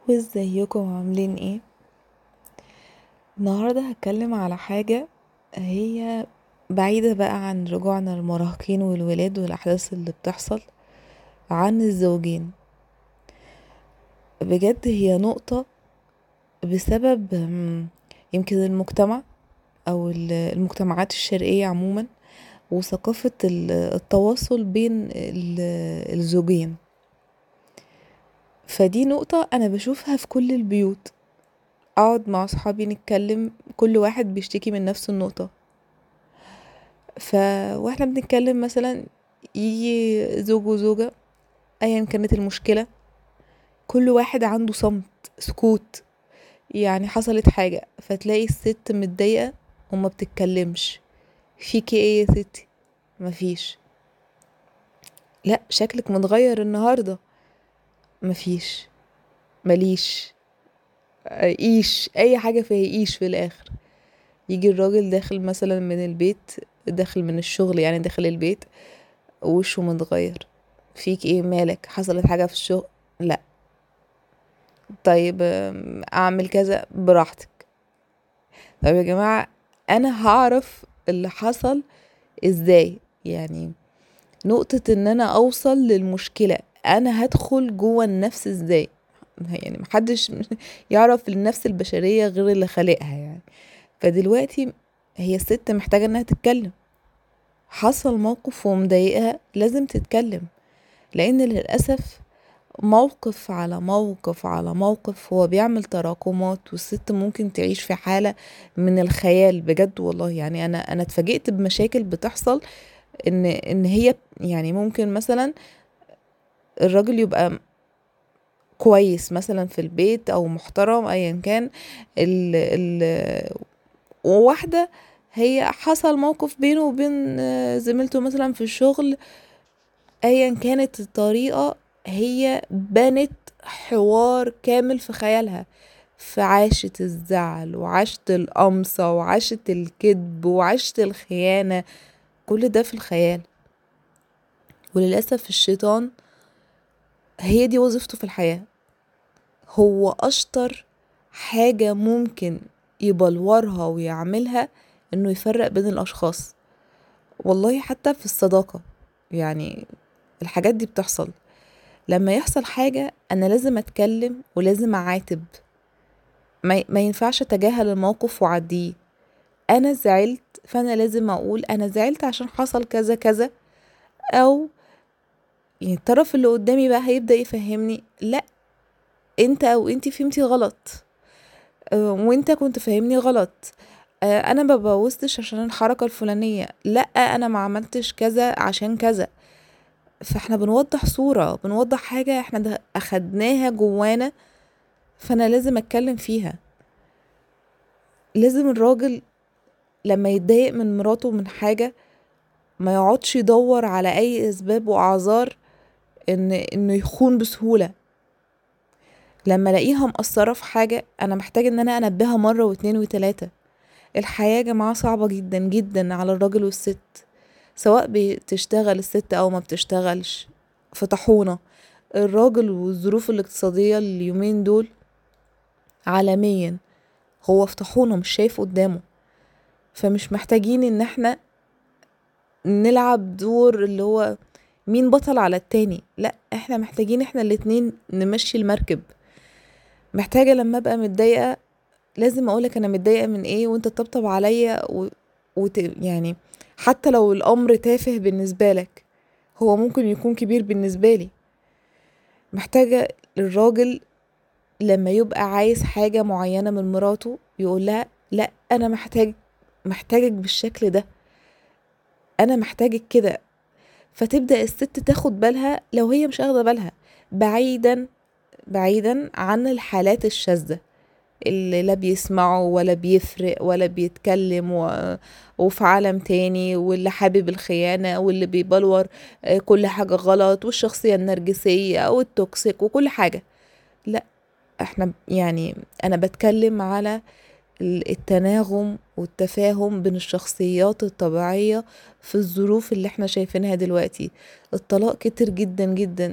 وازيكم عاملين ايه النهارده هتكلم على حاجه هي بعيده بقى عن رجوعنا المراهقين والولاد والاحداث اللي بتحصل عن الزوجين بجد هي نقطه بسبب مم، يمكن المجتمع او ال- المجتمعات الشرقيه عموما وثقافه ال- التواصل بين ال- الزوجين فدي نقطة أنا بشوفها في كل البيوت أقعد مع صحابي نتكلم كل واحد بيشتكي من نفس النقطة ف واحنا بنتكلم مثلا يجي زوج وزوجة أيا كانت المشكلة كل واحد عنده صمت سكوت يعني حصلت حاجة فتلاقي الست متضايقة وما بتتكلمش فيكي ايه يا ستي مفيش لا شكلك متغير النهاردة مفيش ماليش ايش اي حاجة فيها ايش في الاخر يجي الراجل داخل مثلا من البيت داخل من الشغل يعني داخل البيت وشه متغير فيك ايه مالك حصلت حاجة في الشغل لا طيب أم، اعمل كذا براحتك طب يا جماعة انا هعرف اللي حصل ازاي يعني نقطة ان انا اوصل للمشكلة انا هدخل جوه النفس ازاي يعني محدش يعرف النفس البشرية غير اللي خالقها يعني فدلوقتي هي الست محتاجة انها تتكلم حصل موقف ومضايقها لازم تتكلم لان للأسف موقف على موقف على موقف هو بيعمل تراكمات والست ممكن تعيش في حالة من الخيال بجد والله يعني انا انا اتفاجئت بمشاكل بتحصل ان ان هي يعني ممكن مثلا الراجل يبقى كويس مثلا في البيت او محترم ايا كان ال ال وواحدة هي حصل موقف بينه وبين آه، زميلته مثلا في الشغل ايا كانت الطريقة هي بنت حوار كامل في خيالها فعاشت الزعل وعاشت القمصة وعاشت الكذب وعاشت الخيانة كل ده في الخيال وللأسف الشيطان هي دي وظيفته في الحياة هو أشطر حاجة ممكن يبلورها ويعملها إنه يفرق بين الأشخاص والله حتى في الصداقة يعني الحاجات دي بتحصل لما يحصل حاجة أنا لازم أتكلم ولازم أعاتب ما, ما ينفعش أتجاهل الموقف وأعديه أنا زعلت فأنا لازم أقول أنا زعلت عشان حصل كذا كذا أو يعني الطرف اللي قدامي بقى هيبدأ يفهمني لا انت او انتي فهمتي غلط آه، وانت كنت فاهمني غلط آه، انا ما بوظتش عشان الحركة الفلانية لا انا ما عملتش كذا عشان كذا فاحنا بنوضح صورة بنوضح حاجة احنا ده اخدناها جوانا فانا لازم اتكلم فيها لازم الراجل لما يتضايق من مراته من حاجة ما يقعدش يدور على اي اسباب واعذار ان انه يخون بسهولة لما الاقيها مقصرة في حاجة انا محتاجة ان انا انبهها مرة واتنين وتلاتة الحياة يا جماعة صعبة جدا جدا على الراجل والست سواء بتشتغل الست او ما بتشتغلش في طاحونة الراجل والظروف الاقتصادية اليومين دول عالميا هو في طاحونة مش شايف قدامه فمش محتاجين ان احنا نلعب دور اللي هو مين بطل على التاني لا احنا محتاجين احنا الاتنين نمشي المركب محتاجة لما ابقى متضايقة لازم اقولك انا متضايقة من ايه وانت تطبطب عليا و... وت... يعني حتى لو الامر تافه بالنسبة لك هو ممكن يكون كبير بالنسبة لي محتاجة الراجل لما يبقى عايز حاجة معينة من مراته يقول لها لا انا محتاج محتاجك بالشكل ده انا محتاجك كده فتبدأ الست تاخد بالها لو هي مش اخده بالها بعيدا بعيدا عن الحالات الشاذة اللي لا بيسمعوا ولا بيفرق ولا بيتكلم و... وفي عالم تاني واللي حابب الخيانة واللي بيبلور آه، كل حاجة غلط والشخصية النرجسية والتوكسيك وكل حاجة لا احنا يعني انا بتكلم على ال- التناغم والتفاهم بين الشخصيات الطبيعية في الظروف اللي احنا شايفينها دلوقتي الطلاق كتر جدا جدا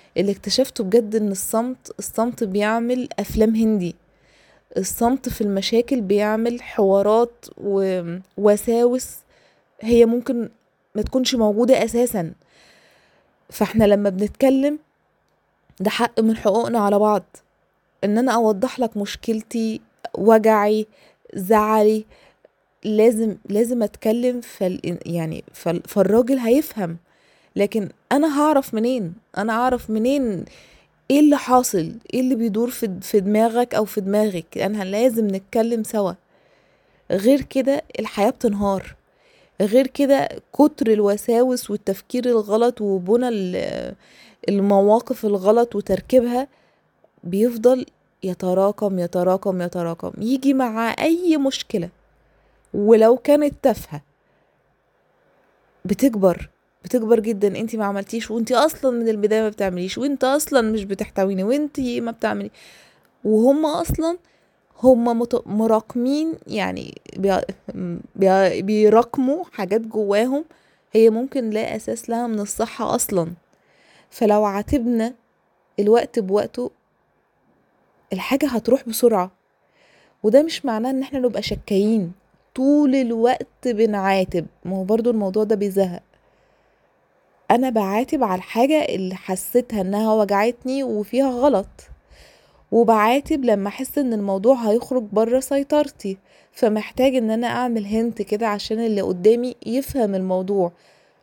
اللي اكتشفته بجد ان الصمت الصمت بيعمل افلام هندي الصمت في المشاكل بيعمل حوارات ووساوس هي ممكن ما تكونش موجودة اساسا فاحنا لما بنتكلم ده حق من حقوقنا على بعض ان انا اوضح لك مشكلتي وجعي زعلي لازم لازم اتكلم فال يعني فال فالراجل هيفهم لكن انا هعرف منين انا اعرف منين ايه اللي حاصل ايه اللي بيدور في في دماغك او في دماغك انا لازم نتكلم سوا غير كده الحياة بتنهار غير كده كتر الوساوس والتفكير الغلط وبنى المواقف الغلط وتركيبها بيفضل يتراكم يتراكم يتراكم يجي مع اي مشكله ولو كانت تافهه بتكبر بتكبر جدا انت ما عملتيش وانت اصلا من البدايه ما بتعمليش وانت اصلا مش بتحتويني وانت ما بتعملي وهم اصلا هم مراكمين يعني بي بيراكموا حاجات جواهم هي ممكن لا اساس لها من الصحه اصلا فلو عاتبنا الوقت بوقته الحاجة هتروح بسرعة وده مش معناه ان احنا نبقى شكايين طول الوقت بنعاتب ما هو برضو الموضوع ده بيزهق انا بعاتب على الحاجة اللي حسيتها انها وجعتني وفيها غلط وبعاتب لما احس ان الموضوع هيخرج بره سيطرتي فمحتاج ان انا اعمل هنت كده عشان اللي قدامي يفهم الموضوع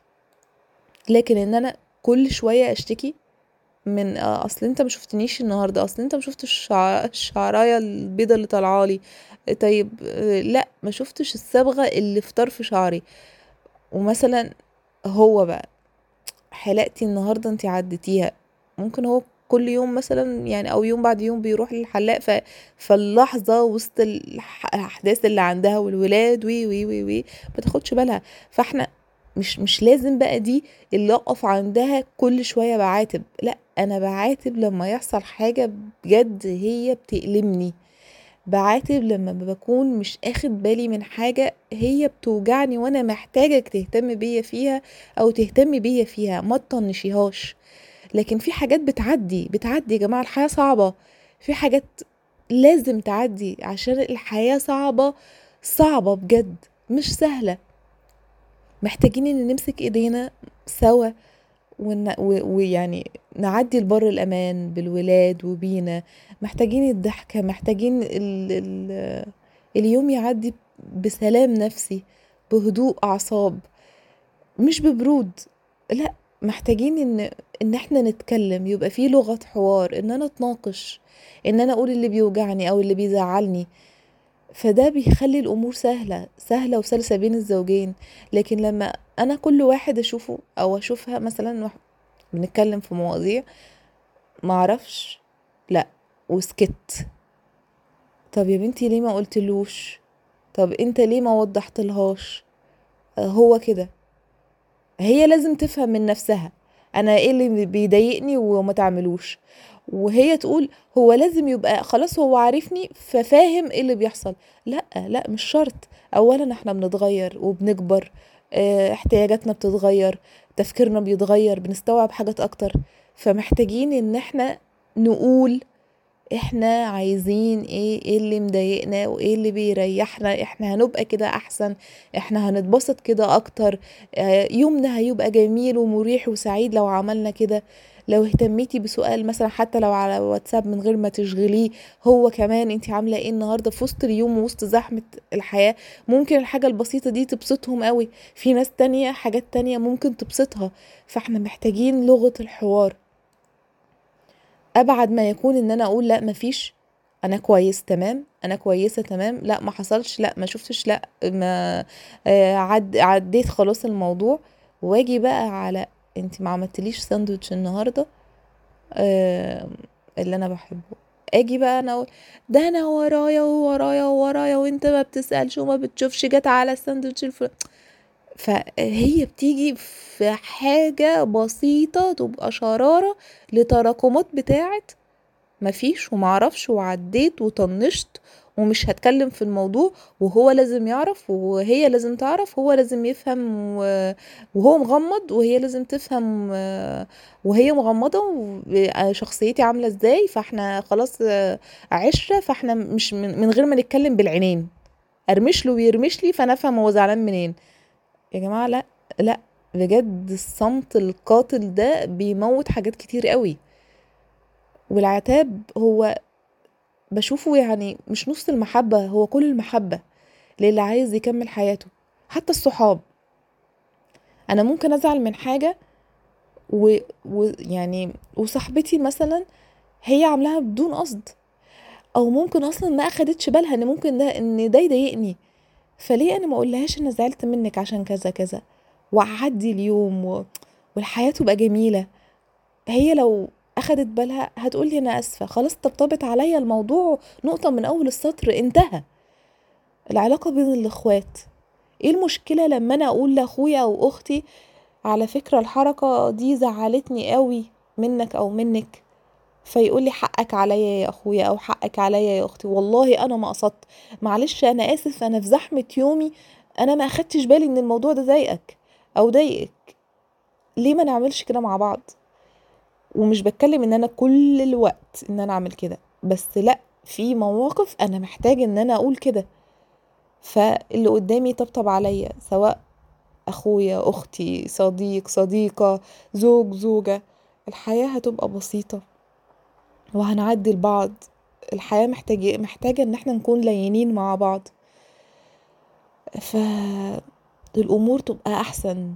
لكن ان انا كل شوية اشتكي من آه، اصل انت ما شفتنيش النهارده اصل انت ما شفتش الشعرايه البيضه اللي طالعالي طيب آه، لا ما شفتش الصبغه اللي في طرف شعري ومثلا هو بقى حلاقتي النهارده انت عدتيها ممكن هو كل يوم مثلا يعني او يوم بعد يوم بيروح للحلاق ف... فاللحظه وسط الاحداث اللي عندها والولاد وي وي وي وي ما تاخدش بالها فاحنا مش مش لازم بقى دي اللي اقف عندها كل شويه بعاتب لا انا بعاتب لما يحصل حاجه بجد هي بتألمني بعاتب لما بكون مش اخد بالي من حاجه هي بتوجعني وانا محتاجك تهتم بيا فيها او تهتم بيا فيها ما تطنشيهاش لكن في حاجات بتعدي بتعدي يا جماعه الحياه صعبه في حاجات لازم تعدي عشان الحياه صعبه صعبه بجد مش سهله محتاجين ان نمسك ايدينا سوا ويعني نعدي لبر الامان بالولاد وبينا محتاجين الضحكة محتاجين ال ال اليوم يعدي بسلام نفسي بهدوء اعصاب مش ببرود لا محتاجين ان ان احنا نتكلم يبقى في لغة حوار ان انا اتناقش ان انا اقول اللي بيوجعني او اللي بيزعلني فده بيخلي الامور سهله سهله وسلسه بين الزوجين لكن لما انا كل واحد اشوفه او اشوفها مثلا بنتكلم في مواضيع معرفش لا وسكت طب يا بنتي ليه ما قلتلوش طب انت ليه ما وضحتلهاش هو كده هي لازم تفهم من نفسها انا ايه اللي بيضايقني وما تعملوش وهي تقول هو لازم يبقى خلاص هو عارفني ففاهم ايه اللي بيحصل لا لا مش شرط اولا احنا بنتغير وبنكبر اه احتياجاتنا بتتغير تفكيرنا بيتغير بنستوعب حاجات اكتر فمحتاجين ان احنا نقول احنا عايزين ايه ايه اللي مضايقنا وايه اللي بيريحنا احنا هنبقى كده احسن احنا هنتبسط كده اكتر اه يومنا هيبقى جميل ومريح وسعيد لو عملنا كده لو اهتميتي بسؤال مثلا حتى لو على واتساب من غير ما تشغليه هو كمان انت عامله ايه النهارده في وسط اليوم ووسط زحمه الحياه ممكن الحاجه البسيطه دي تبسطهم قوي في ناس تانية حاجات تانية ممكن تبسطها فاحنا محتاجين لغه الحوار ابعد ما يكون ان انا اقول لا مفيش انا كويس تمام انا كويسه تمام لا ما حصلش لا ما شفتش لا ما آه عد عديت خلاص الموضوع واجي بقى على انت ما عملتليش ساندوتش النهارده آه اللي انا بحبه اجي بقى انا اقول ده انا ورايا وورايا وورايا وانت ما بتسالش وما بتشوفش جت على الساندوتش الفل فهي بتيجي في حاجة بسيطة تبقى شرارة لتراكمات بتاعت مفيش ومعرفش وعديت وطنشت ومش هتكلم في الموضوع وهو لازم يعرف وهي لازم تعرف هو لازم يفهم و- وهو مغمض وهي لازم تفهم آه، وهي مغمضة و- شخصيتي عاملة ازاي فاحنا خلاص آه، عشرة فاحنا مش من من غير ما نتكلم بالعينين ارمش له ويرمش لي فانا افهم هو زعلان منين يا جماعة لا لا بجد الصمت القاتل ده بيموت حاجات كتير قوي والعتاب هو بشوفه يعني مش نص المحبة هو كل المحبة للي عايز يكمل حياته حتى الصحاب انا ممكن ازعل من حاجة و... و... يعني وصاحبتي مثلا هي عاملاها بدون قصد او ممكن اصلا ما اخدتش بالها ان ممكن ده ان ده يضايقني فليه انا ما اقولهاش انا زعلت منك عشان كذا كذا واعدي اليوم و... والحياة تبقى جميلة هي لو اخدت بالها هتقولي انا اسفة خلاص طبطبت عليا الموضوع نقطة من اول السطر انتهى العلاقة بين الاخوات ايه المشكلة لما انا اقول لاخويا او اختي على فكرة الحركة دي زعلتني قوي منك او منك فيقول لي حقك عليا يا اخويا او حقك عليا يا اختي والله انا ما قصدت معلش انا اسف انا في زحمة يومي انا ما اخدتش بالي ان الموضوع ده ضايقك او ضايقك ليه ما نعملش كده مع بعض ومش بتكلم ان انا كل الوقت ان انا اعمل كده بس لا في مواقف انا محتاج ان انا اقول كده فاللي قدامي طبطب عليا سواء اخويا اختي صديق صديقة زوج زوجة الحياة هتبقى بسيطة وهنعدي لبعض الحياة محتاجة محتاجة ان احنا نكون لينين مع بعض فالامور تبقى احسن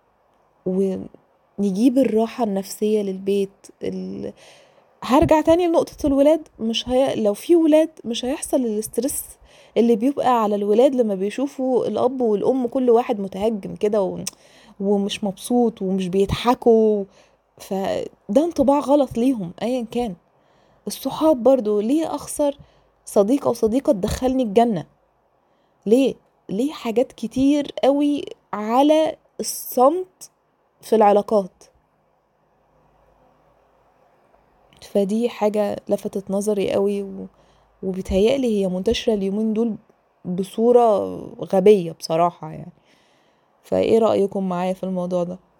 ونجيب الراحة النفسية للبيت ال... هرجع تاني لنقطة الولاد مش هي... لو في ولاد مش هيحصل الاسترس اللي بيبقى على الولاد لما بيشوفوا الأب والأم كل واحد متهجم كده و... ومش مبسوط ومش بيضحكوا فده انطباع غلط ليهم أيا كان الصحاب برضو ليه أخسر صديق أو صديقة تدخلني الجنة ليه ليه حاجات كتير قوي على الصمت في العلاقات فدي حاجة لفتت نظري قوي و... وبتهيألي هي منتشرة اليومين دول بصورة غبية بصراحة يعني فايه رأيكم معايا في الموضوع ده